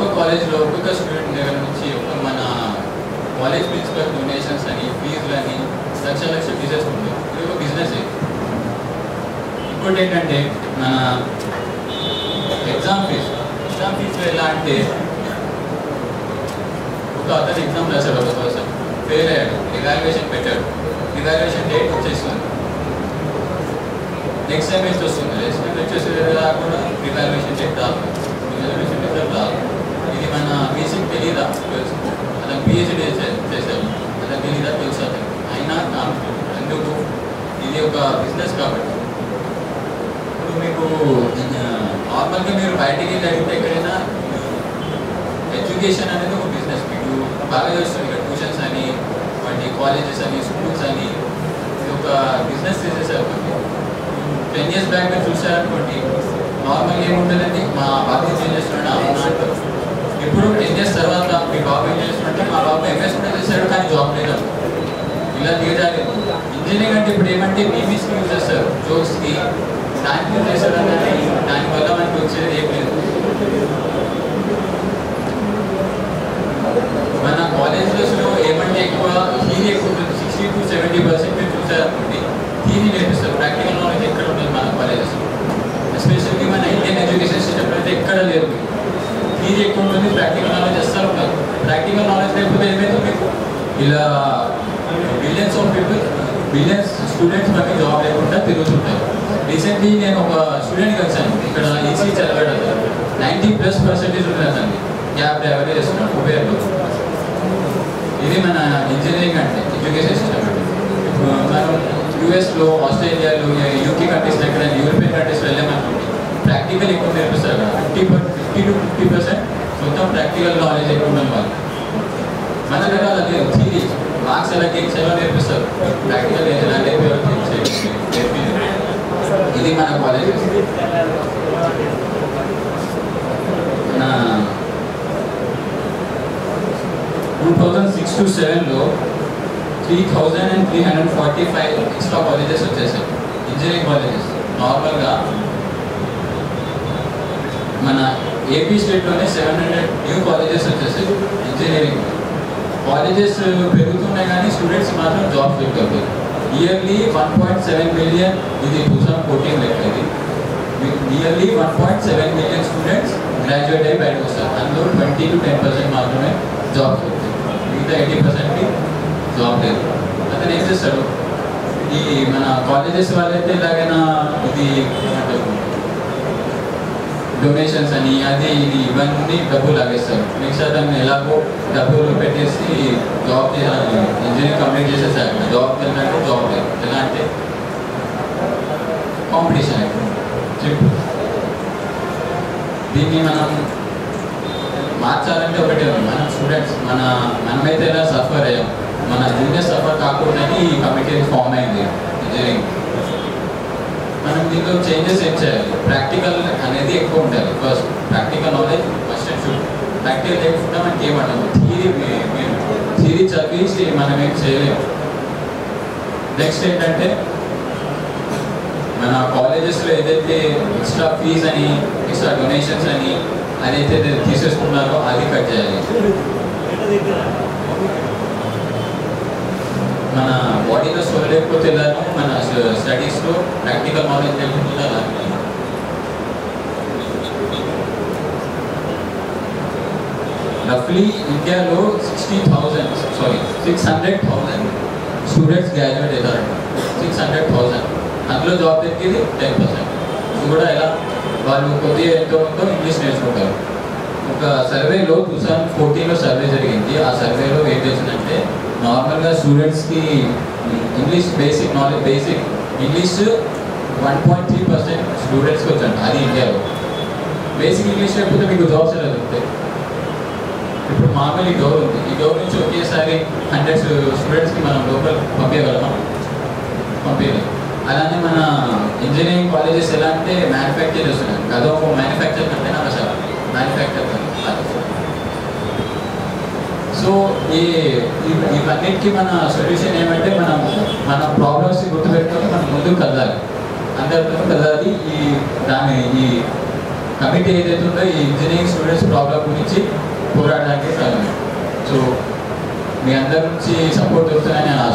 ఒక్కొక్క కాలేజ్లో ఒక్కొక్క స్టూడెంట్ లెవెల్ నుంచి ఒక మన కాలేజ్ ప్రిన్సిపల్ డొనేషన్స్ అని ఫీజులు అని లక్ష లక్ష ఫీజెస్ ఉంటాయి ఇది ఒక బిజినెస్ ఇంకోటి ఏంటంటే మన ఎగ్జామ్ ఫీజు ఎగ్జామ్ ఫీజు ఎలా అంటే ఒక అతను ఎగ్జామ్ రాశాడు ఒక పర్సన్ ఫెయిల్ అయ్యాడు ఎవాల్యుయేషన్ పెట్టాడు ఎవాల్యుయేషన్ డేట్ వచ్చేస్తుంది నెక్స్ట్ టైం వచ్చి వస్తుంది నెక్స్ట్ టైం వచ్చేసేది కాకుండా రివాల్యుయేషన్ డేట్ రాదు రివాల్యుయేషన్ డేట్ రాదు ఇది మన బీసీకి తెలియదా తెలుసు అతను పిహెచ్డీ చేశారు అతను తెలియదా తెలుసు అతను అయినా నాకు ఎందుకు ఇది ఒక బిజినెస్ కాబట్టి ఇప్పుడు మీకు నార్మల్గా మీరు బయటికి వెళ్ళి అడిగితే ఎక్కడైనా ఎడ్యుకేషన్ అనేది ఒక బిజినెస్ మీకు బాగా తెలుస్తుంది ఇక్కడ ట్యూషన్స్ అని వాటి కాలేజెస్ అని స్కూల్స్ అని ఇది ఒక బిజినెస్ చేసేసారు మనకి టెన్ ఇయర్స్ బ్యాక్ మీరు చూసారనుకోండి నార్మల్గా ఏముంటుందండి మా బాబు ఏం చేస్తున్నాడు అవునా అంటారు ఇప్పుడు టెన్ ఇయర్స్ తర్వాత మీ బాబు ఏం చేస్తున్నాడంటే మా బాబు ఎంఎస్ కూడా చేశాడు కానీ జాబ్ లేదు అంటారు. ఇలా దిగజాలి ఇంజనీరింగ్ అంటే ఇప్పుడు ఏమంటే బీబీస్కి యూజ్ చేస్తారు జోక్స్కి దానికి యూజ్ చేస్తారు కానీ దానివల్ల మనకి వచ్చేది ఏం లేదు మన కాలేజెస్లో ఏమంటే ఎక్కువ థీరీ ఎక్కువ ఉంటుంది సిక్స్టీ టు సెవెంటీ పర్సెంట్ మీరు చూసారనుకోండి థీరీ నేర్పిస్తారు ప్రాక్టికల్ నాలెడ్జ్ ఎక్కడ ఉంటుంది మన కాలేజెస్ ఎస్పెషల్లీ మన ఇండియన్ ఎడ్యుకేషన్ సిస్టమ్ అయితే ఎక్కడ లేదు థీరీ ఎక్కువ ఉంటుంది ప్రాక్టికల్ నాలెడ్జ్ అస్సలు ఉండదు ప్రాక్టికల్ నాలెడ్జ్ లేకపోతే ఏమైంది మీకు ఇలా billions of people billions students మనకి జాబ్ లేకుండా తిరుగుతుంటారు రీసెంట్లీ నేను ఒక స్టూడెంట్ కలిసాను ఇక్కడ ఈసీ చదివాడు నైంటీ ప్లస్ పర్సెంటేజ్ ఉంటుంది క్యాబ్ డ్రైవర్ చేస్తున్నాడు ఉబేర్లో ఇది మన ఇంజనీరింగ్ అంటే ఎడ్యుకేషన్ సిస్టమ్ అంటే ఇప్పుడు మనం యూఎస్లో ఆస్ట్రేలియాలో యూకే కంట్రీస్ ఎక్కడ యూరోపియన్ కంట్రీస్లో వెళ్ళామనుకోండి ప్రాక్టికల్ ఎక్కువ నేర్పిస్తారు కదా fifty fifty to fifty percent మొత్తం ప్రాక్టికల్ నాలెడ్జ్ ఎక్కువ ఉన్న వాళ్ళు మన దగ్గర అలా లేదు థీరీ మార్క్స్ ఎలా గేమ్స్ ఎలా నేర్పిస్తారు ప్రాక్టికల్ ఎలా నేర్పారు నేర్పి ఇది మన కాలేజ్ మన టూ థౌజండ్ సిక్స్ టు సెవెన్లో three thousand and three hundred forty five extra colleges వచ్చేసాయి ఇంజనీరింగ్ కాలేజెస్ నార్మల్గా మన ఏపీ స్టేట్లోనే సెవెన్ హండ్రెడ్ న్యూ కాలేజెస్ వచ్చేసాయి ఇంజనీరింగ్ కాలేజెస్ పెరుగుతున్నాయి కానీ స్టూడెంట్స్ మాత్రం జాబ్స్ దొరకలేదు yearly one point seven million ఇది టూ థౌసండ్ ఫోర్టీన్ లెక్క ఇది yearly one point seven million students graduate అయ్యి బయటకు వస్తారు అందులో ట్వంటీ టు టెన్ పర్సెంట్ మాత్రమే జాబ్స్ వస్తాయి మిగతా ఎయిటీ పర్సెంట్కి జాబ్ లేదు అతను ఏం చేస్తాడు ఈ మన కాలేజెస్ వాళ్ళైతే ఇలాగైనా ఇది డొనేషన్స్ అని అది ఇది ఇవన్నీ డబ్బులు లాగేస్తారు నెక్స్ట్ అతను ఎలాగో డబ్బులు పెట్టేసి జాబ్ చేయాలి ఇంజనీరింగ్ కంప్లీట్ చేసేసారు జాబ్ వెళ్ళినట్టు జాబ్ లేదు ఎలా అంటే కాంపిటీషన్ సింపుల్ దీన్ని మనం మార్చాలంటే ఒకటే ఉంది మన స్టూడెంట్స్ మన మనమైతే ఎలా సఫర్ అయ్యాం మన జూనియర్ సఫర్ కాకూడదని ఈ కమిటీ ఫామ్ అయింది ఇంజనీరింగ్ మనం దీంట్లో చేంజెస్ ఏం చేయాలి ప్రాక్టికల్ అనేది ఎక్కువ ఉండాలి first practical knowledge first and should practical లేకుండా మనకి ఏమంటాము థీరీ థీరీ చదివి మనం ఏం చేయలేము నెక్స్ట్ ఏంటంటే మన కాలేజెస్లో ఏదైతే ఎక్స్ట్రా ఫీజ్ అని ఎక్స్ట్రా డొనేషన్స్ అని అదైతే తీసేసుకున్నారో అది కట్ చేయాలి మన బాడీలో సోల్ లేకపోతే ఎలానో మన స్టడీస్లో ప్రాక్టికల్ నాలెడ్జ్ లేకుండా అలా రఫ్లీ ఇండియాలో sixty thousand sorry six hundred thousand students graduate అవుతారంట six hundred thousand అందులో జాబ్ దొరికింది టెన్ పర్సెంట్ ఇది కూడా ఎలా వాళ్ళు కొద్దిగా ఎంతో కొంత ఇంగ్లీష్ నేర్చుకుంటారు ఒక సర్వేలో టూ థౌసండ్ ఫోర్టీన్లో సర్వే జరిగింది ఆ సర్వేలో ఏం చేసిందంటే నార్మల్గా స్టూడెంట్స్కి English basic knowledge basic English one point three percent స్టూడెంట్స్కి వచ్చండి అది ఇండియాలో బేసిక్ ఇంగ్లీష్ లేకపోతే మీకు జాబ్స్ ఎలా దొరుకుతాయి ఇప్పుడు మామూలు ఈ డోర్ ఉంది ఈ డోర్ నుంచి ఒకేసారి హండ్రెడ్ స్టూడెంట్స్కి మనం లోపల పంపించగలమా పంపించలేం అలానే మన ఇంజనీరింగ్ కాలేజెస్ ఎలా అంటే మ్యానుఫ్యాక్చర్ చేస్తున్నాయి అదొక మ్యానుఫ్యాక్చర్ కంటే నాకు అసలు మ్యానుఫ్యాక్చర్ సో ఈ ఈ- ఇవన్నిటికీ మన సొల్యూషన్ ఏమంటే మనం మన ప్రాబ్లమ్స్ గుర్తుపెట్టుకొని మనం ముందుకు కదలాలి అందరితో కదలాలి ఈ దాని ఈ కమిటీ ఏదైతే ఉందో ఈ ఇంజనీరింగ్ స్టూడెంట్స్ ప్రాబ్లం గురించి పోరాడడానికి ప్రారంభం సో మీ అందరి నుంచి సపోర్ట్ దొరుకుతుందని నేను